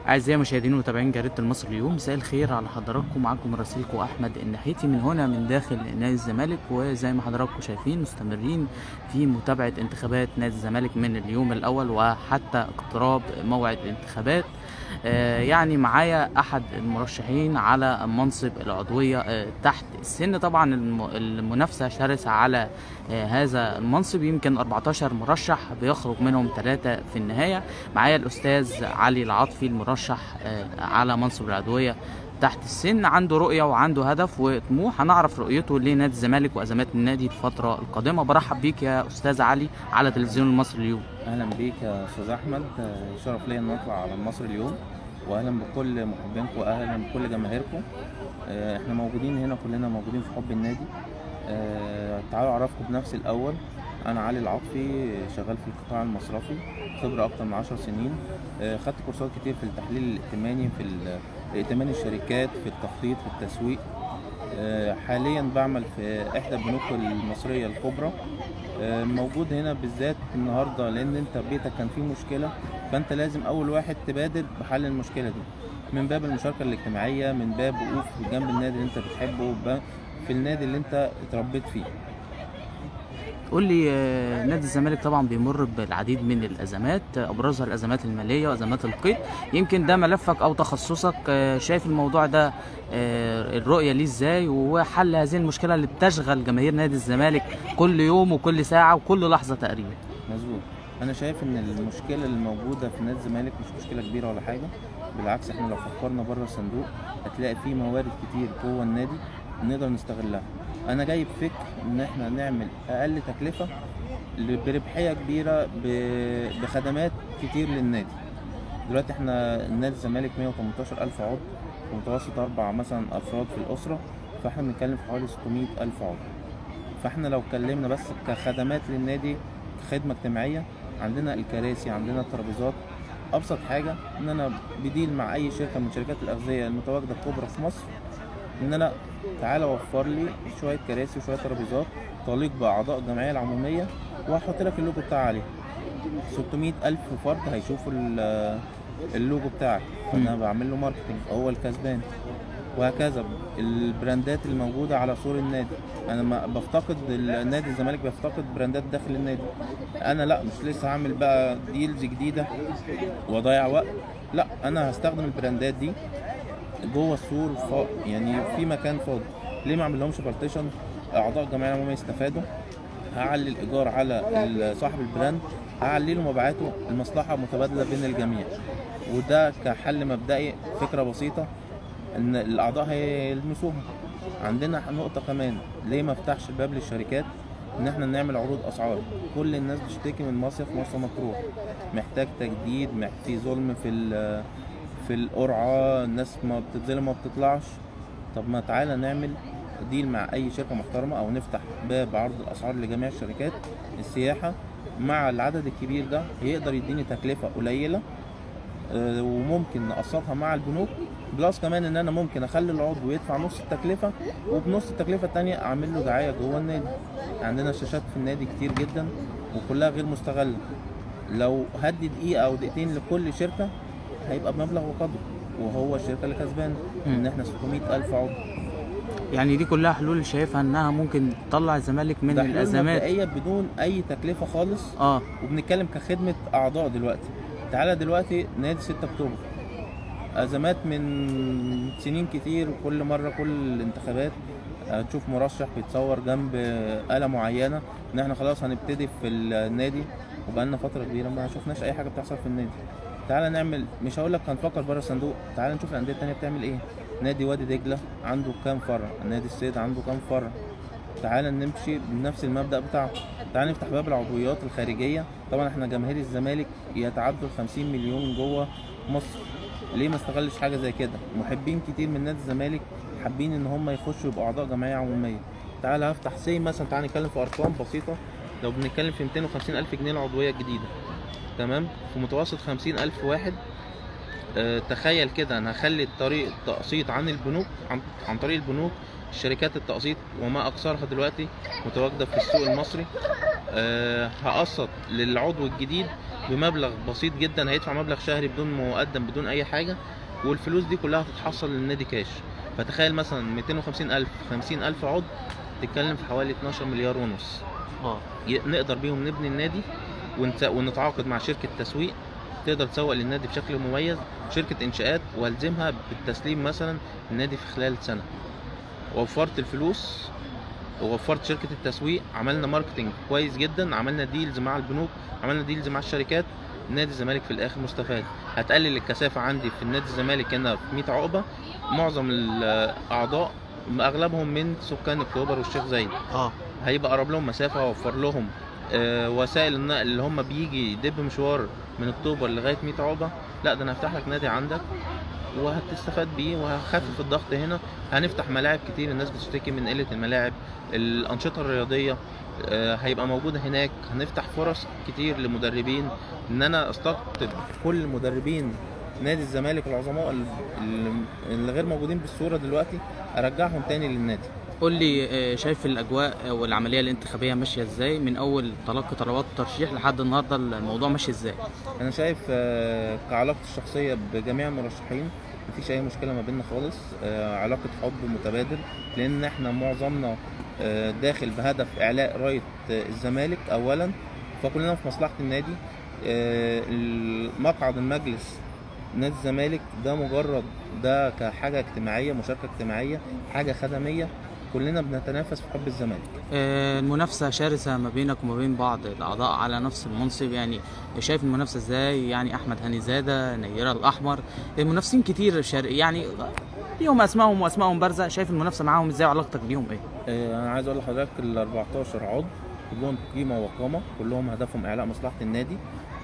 أعزائي المشاهدين ومتابعين جريدة المصري اليوم مساء الخير على حضراتكم معكم مراسلكم أحمد النحيتي من هنا من داخل نادي الزمالك وزي ما حضراتكم شايفين مستمرين في متابعة انتخابات نادي الزمالك من اليوم الأول وحتى اقتراب موعد الانتخابات آه، يعني معايا أحد المرشحين على منصب العضوية آه، تحت السن طبعا الم- المنافسة شرسة على آه، هذا المنصب يمكن 14 مرشح بيخرج منهم ثلاثة في النهاية معايا الأستاذ علي العاطفي المرشح آه، على منصب العضوية تحت السن عنده رؤية وعنده هدف وطموح هنعرف رؤيته لنادي الزمالك وأزمات النادي الفترة القادمة برحب بيك يا أستاذ علي على تلفزيون المصري اليوم اهلا بيك يا استاذ احمد آه، شرف ليا ان اطلع على مصر اليوم واهلا بكل محبينكم واهلا بكل جماهيركم آه، احنا موجودين هنا كلنا موجودين في حب النادي آه، تعالوا اعرفكم بنفسي الاول انا علي العاطفي شغال في القطاع المصرفي خبره اكتر من 10 سنين آه، خدت كورسات كتير في التحليل الائتماني في ال- ائتمان الشركات في التخطيط في التسويق آه، حاليا بعمل في احدى البنوك المصريه الكبرى آه، موجود هنا بالذات النهارده لان انت بيتك كان فيه مشكله فانت لازم اول واحد تبادر بحل المشكله دي من باب المشاركه الاجتماعيه من باب وقوف جنب النادي اللي انت بتحبه ب- في النادي اللي انت اتربيت فيه قول لي آه، نادي الزمالك طبعا بيمر بالعديد من الازمات آه، ابرزها الازمات الماليه وازمات القيد يمكن ده ملفك او تخصصك آه، شايف الموضوع ده آه، الرؤيه ليه ازاي وحل هذه المشكله اللي بتشغل جماهير نادي الزمالك كل يوم وكل ساعه وكل لحظه تقريبا مظبوط انا شايف ان المشكله اللي موجوده في نادي الزمالك مش مشكله كبيره ولا حاجه بالعكس احنا لو فكرنا بره الصندوق هتلاقي فيه موارد كتير جوه النادي نقدر نستغلها انا جاي بفكر ان احنا نعمل اقل تكلفه ل- بربحيه كبيره ب- بخدمات كتير للنادي دلوقتي احنا نادي الزمالك 118 الف عضو ومتوسط اربع مثلا افراد في الاسره فاحنا بنتكلم في حوالي 600 الف عضو فاحنا لو اتكلمنا بس كخدمات للنادي خدمه اجتماعيه عندنا الكراسي عندنا الترابيزات ابسط حاجه ان انا بديل مع اي شركه من شركات الاغذيه المتواجده الكبرى في مصر ان انا تعالى وفر لي شويه كراسي وشويه ترابيزات تليق باعضاء الجمعيه العموميه وهحط لك اللوجو بتاعي عليه 600 الف فرد هيشوفوا ال- اللوجو بتاعك فانا بعمل له ماركتنج هو الكسبان وهكذا البراندات اللي موجوده على سور النادي انا ما بفتقد النادي الزمالك بيفتقد براندات داخل النادي انا لا مش لسه هعمل بقى ديلز جديده واضيع وقت لا انا هستخدم البراندات دي جوه السور ف... يعني في مكان فاضي ليه ما اعمل لهمش بارتيشن اعضاء الجمعيه العموميه يستفادوا هعلي الايجار على ال- صاحب البراند هعلي له مبيعاته المصلحه متبادله بين الجميع وده كحل مبدئي فكره بسيطه ان الاعضاء هيلمسوها عندنا نقطه كمان ليه ما افتحش الباب للشركات ان احنا نعمل عروض اسعار كل الناس بتشتكي من مصيف مرسى مطروح محتاج تجديد محتاج في ظلم في ال- في القرعه الناس ما بتتظلم ما بتطلعش طب ما تعالى نعمل ديل مع اي شركه محترمه او نفتح باب عرض الاسعار لجميع الشركات السياحه مع العدد الكبير ده يقدر يديني تكلفه قليله آه، وممكن نقسطها مع البنوك بلس كمان ان انا ممكن اخلي العضو يدفع نص التكلفه وبنص التكلفه التانية اعمل له دعايه جوه النادي عندنا شاشات في النادي كتير جدا وكلها غير مستغله لو هدي دقيقه او دقيقتين لكل شركه هيبقى بمبلغ وقدره وهو الشركه اللي كسبانه ان احنا 600 الف عضو يعني دي كلها حلول شايفها انها ممكن تطلع الزمالك من ده حلول الازمات مبدئيه بدون اي تكلفه خالص اه وبنتكلم كخدمه اعضاء دلوقتي تعالى دلوقتي نادي 6 اكتوبر ازمات من سنين كتير كل مره كل الانتخابات تشوف مرشح بيتصور جنب آلة معينة ان احنا خلاص هنبتدي في النادي وبقالنا فترة كبيرة ما شفناش اي حاجة بتحصل في النادي تعالى نعمل مش هقول لك هنفكر بره الصندوق تعالى نشوف الاندية التانية بتعمل ايه نادي وادي دجلة عنده كام فرع نادي السيد عنده كام فرع تعالى نمشي بنفس المبدأ بتاعه تعالى نفتح باب العضويات الخارجية طبعا احنا جماهير الزمالك يتعدوا ال 50 مليون جوه مصر ليه ما استغلش حاجة زي كده محبين كتير من نادي الزمالك حابين ان هم يخشوا يبقوا اعضاء جمعية عمومية تعالى هفتح سي مثلا تعالى نتكلم في ارقام بسيطة لو بنتكلم في 250 الف جنيه العضوية الجديدة تمام في متوسط 50 الف واحد آه، تخيل كده انا هخلي الطريق التقسيط عن البنوك عن, عن طريق البنوك شركات التقسيط وما اكثرها دلوقتي متواجده في السوق المصري أه هقسط للعضو الجديد بمبلغ بسيط جدا هيدفع مبلغ شهري بدون مقدم بدون اي حاجه والفلوس دي كلها هتتحصل للنادي كاش فتخيل مثلا 250 الف 50 الف عضو تتكلم في حوالي 12 مليار ونص اه ي- نقدر بيهم نبني النادي ونت- ونتعاقد مع شركه تسويق تقدر تسوق للنادي بشكل مميز شركه انشاءات والزمها بالتسليم مثلا النادي في خلال سنه وفرت الفلوس ووفرت شركه التسويق عملنا ماركتنج كويس جدا عملنا ديلز مع البنوك عملنا ديلز مع الشركات نادي الزمالك في الاخر مستفاد هتقلل الكثافه عندي في النادي الزمالك هنا في 100 عقبه معظم الاعضاء اغلبهم من سكان اكتوبر والشيخ زايد اه هيبقى قرب لهم مسافه اوفر لهم آه، وسائل النقل اللي هم بيجي يدب مشوار من اكتوبر لغايه 100 عقبه لا ده انا هفتح لك نادي عندك وهتستفاد بيه وهخفف الضغط هنا هنفتح ملاعب كتير الناس بتشتكي من قله الملاعب الانشطه الرياضيه آه، هيبقى موجوده هناك هنفتح فرص كتير لمدربين ان انا استقطب كل مدربين نادي الزمالك العظماء اللي- اللي غير موجودين بالصوره دلوقتي ارجعهم تاني للنادي قول لي آه، شايف الاجواء والعمليه الانتخابيه ماشيه ازاي من اول تلقي طلبات الترشيح لحد النهارده الموضوع ماشي ازاي انا شايف آه، كعلاقتي الشخصيه بجميع المرشحين مفيش اي مشكله ما بيننا خالص آه، علاقه حب متبادل لان احنا معظمنا آه، داخل بهدف اعلاء رايه آه، الزمالك اولا فكلنا في مصلحه النادي آه، مقعد المجلس نادي الزمالك ده مجرد ده كحاجه اجتماعيه مشاركه اجتماعيه حاجه خدميه كلنا بنتنافس في حب الزمالك آه، المنافسه شرسه ما بينك وما بين بعض الاعضاء على نفس المنصب يعني شايف المنافسه ازاي يعني احمد هاني زاده نيره الاحمر المنافسين كتير شر... يعني ليهم اسمائهم واسمائهم بارزه شايف المنافسه معاهم ازاي وعلاقتك بيهم ايه آه، انا عايز اقول لحضرتك ال 14 عضو كلهم قيمه وقامه كلهم هدفهم اعلاء مصلحه النادي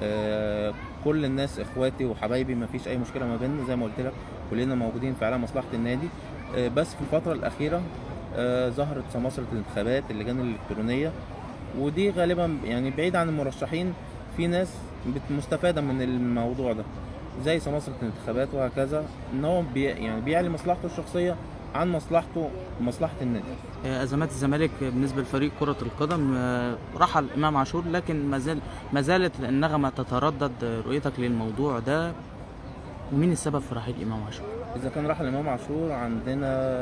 آه، كل الناس اخواتي وحبايبي ما فيش اي مشكله ما بيننا زي ما قلت لك كلنا موجودين في اعلاء مصلحه النادي آه، بس في الفتره الاخيره آه، ظهرت سماسره الانتخابات اللجان الالكترونيه ودي غالبا يعني بعيد عن المرشحين في ناس بت- مستفاده من الموضوع ده زي سماسره الانتخابات وهكذا ان هو بي يعني بيعلي مصلحته الشخصيه عن مصلحته ومصلحه النادي آه، ازمات الزمالك بالنسبه لفريق كره القدم آه، رحل امام عاشور لكن ما زال ما زالت النغمه تتردد آه، رؤيتك للموضوع ده ومين السبب في رحيل امام عاشور اذا كان راح الامام عاشور عندنا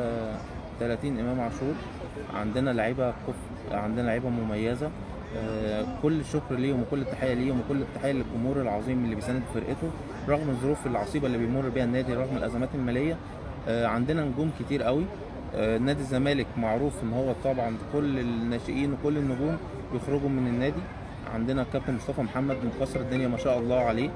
30 امام عاشور عندنا لعيبه كف عندنا لعيبه مميزه آه، كل الشكر ليهم وكل التحيه ليهم وكل التحيه للجمهور العظيم اللي بيساند فرقته رغم الظروف العصيبه اللي بيمر بيها النادي رغم الازمات الماليه آه، عندنا نجوم كتير قوي آه، نادي الزمالك معروف ان هو طبعا كل الناشئين وكل النجوم بيخرجوا من النادي عندنا الكابتن مصطفى محمد مكسر الدنيا ما شاء الله عليه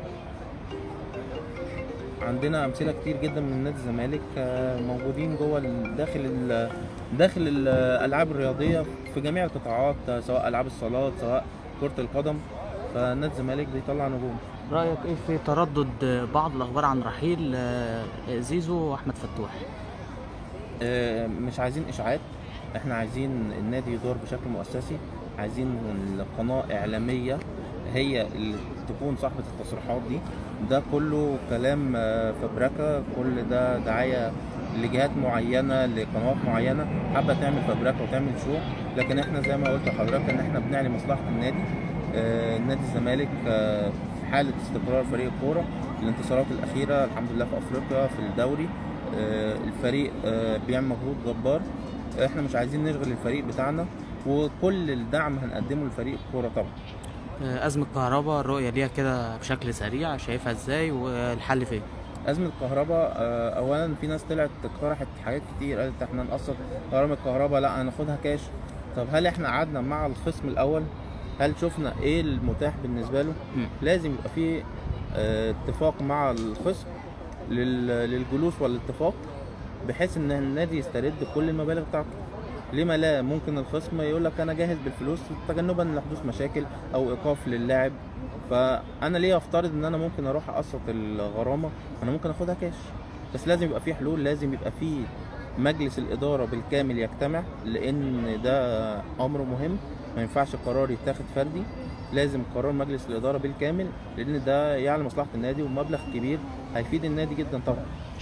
عندنا امثله كتير جدا من نادي الزمالك آه، موجودين جوه ال- داخل ال- داخل الالعاب الرياضيه في جميع القطاعات آه، سواء العاب الصالات سواء كره القدم فنادي الزمالك بيطلع نجوم رايك ايه في تردد آه، بعض الاخبار عن رحيل آه، زيزو واحمد فتوح آه، مش عايزين اشاعات احنا عايزين النادي يدور بشكل مؤسسي عايزين القناه اعلاميه هي اللي تكون صاحبه التصريحات دي ده كله كلام آه، فبركه كل ده دعايه لجهات معينه لقنوات معينه حابه تعمل فبركه وتعمل شو لكن احنا زي ما قلت لحضرتك ان احنا بنعلي مصلحه النادي آه، نادي الزمالك آه، في حاله استقرار فريق الكوره الانتصارات الاخيره الحمد لله في افريقيا في الدوري آه، الفريق آه، بيعمل مجهود جبار احنا مش عايزين نشغل الفريق بتاعنا وكل الدعم هنقدمه لفريق الكوره طبعا آه، ازمه كهرباء الرؤيه ليها كده بشكل سريع شايفها ازاي والحل فين ازمه الكهرباء آه، اولا في ناس طلعت اقترحت حاجات كتير قالت احنا نقسط غرامه الكهرباء لا هناخدها كاش طب هل احنا قعدنا مع الخصم الاول هل شفنا ايه المتاح بالنسبه له مم. لازم يبقى في آه، اتفاق مع الخصم لل- للجلوس والاتفاق بحيث ان النادي يسترد كل المبالغ بتاعته لما لا ممكن الخصم يقول لك انا جاهز بالفلوس تجنبا لحدوث مشاكل او ايقاف للاعب فانا ليه افترض ان انا ممكن اروح اقسط الغرامه انا ممكن اخدها كاش بس لازم يبقى في حلول لازم يبقى في مجلس الاداره بالكامل يجتمع لان ده امر مهم ما ينفعش قرار يتاخد فردي لازم قرار مجلس الاداره بالكامل لان ده يعني مصلحه النادي ومبلغ كبير هيفيد النادي جدا طبعا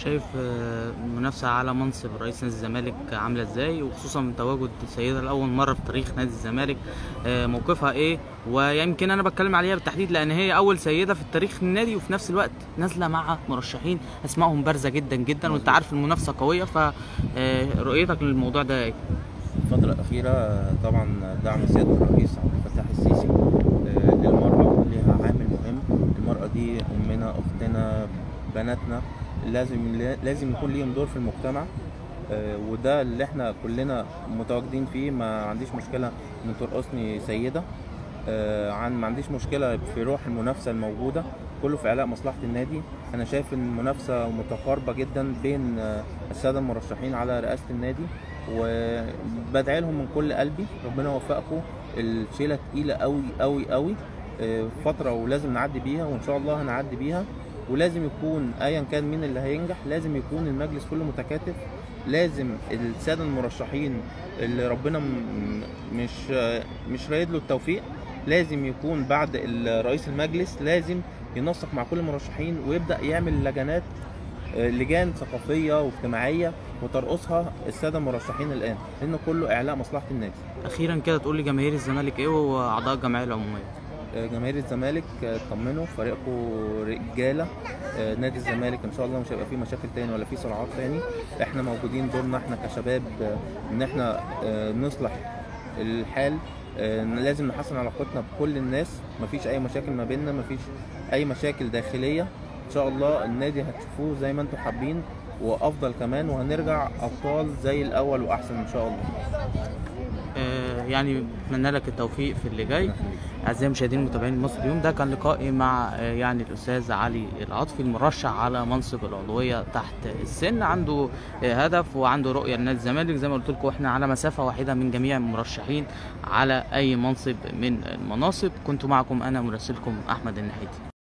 شايف آه، المنافسة على منصب رئيس نادي الزمالك عاملة ازاي وخصوصا من تواجد السيدة لأول مرة في تاريخ نادي الزمالك آه، موقفها ايه ويمكن انا بتكلم عليها بالتحديد لان هي اول سيدة في التاريخ النادي وفي نفس الوقت نازلة مع مرشحين اسمائهم بارزة جدا جدا وانت عارف المنافسة قوية فرؤيتك للموضوع ده ايه؟ الفترة الأخيرة طبعا دعم سيادة الرئيس عبد الفتاح السيسي آه، للمرأة لها عامل مهم المرأة دي أمنا أختنا بناتنا لازم لازم يكون ليهم دور في المجتمع آه، وده اللي احنا كلنا متواجدين فيه ما عنديش مشكلة ان ترقصني سيدة آه، عن ما عنديش مشكلة في روح المنافسة الموجودة كله في علاء مصلحة النادي أنا شايف إن المنافسة متقاربة جدا بين آه، السادة المرشحين على رئاسة النادي وبدعي لهم من كل قلبي ربنا يوفقكم الشيلة تقيلة قوي قوي قوي آه، فترة ولازم نعدي بيها وإن شاء الله هنعدي بيها ولازم يكون ايا كان مين اللي هينجح لازم يكون المجلس كله متكاتف لازم الساده المرشحين اللي ربنا م- مش مش رايد له التوفيق لازم يكون بعد ال- رئيس المجلس لازم ينسق مع كل المرشحين ويبدا يعمل لجنات آه، لجان ثقافيه واجتماعيه وترقصها الساده المرشحين الان لان كله اعلاء مصلحه النادي اخيرا كده تقول لي جماهير الزمالك ايه واعضاء الجمعية العمومية جماهير الزمالك آه، اطمنوا فريقكم رجاله آه، نادي الزمالك ان شاء الله مش هيبقى فيه مشاكل تاني ولا فيه صراعات تاني احنا موجودين دورنا احنا كشباب آه، ان احنا آه، نصلح الحال آه، لازم نحسن علاقتنا بكل الناس مفيش اي مشاكل ما بيننا مفيش اي مشاكل داخليه ان شاء الله النادي هتشوفوه زي ما انتم حابين وافضل كمان وهنرجع ابطال زي الاول واحسن ان شاء الله آه، يعني بتمنى لك التوفيق في اللي جاي اعزائي المشاهدين متابعين مصر اليوم ده كان لقائي مع آه، يعني الاستاذ علي العاطفي المرشح على منصب العضويه تحت السن عنده آه، هدف وعنده رؤيه لنادي الزمالك زي ما قلت لكم احنا على مسافه واحده من جميع المرشحين على اي منصب من المناصب كنت معكم انا مراسلكم احمد النحيتي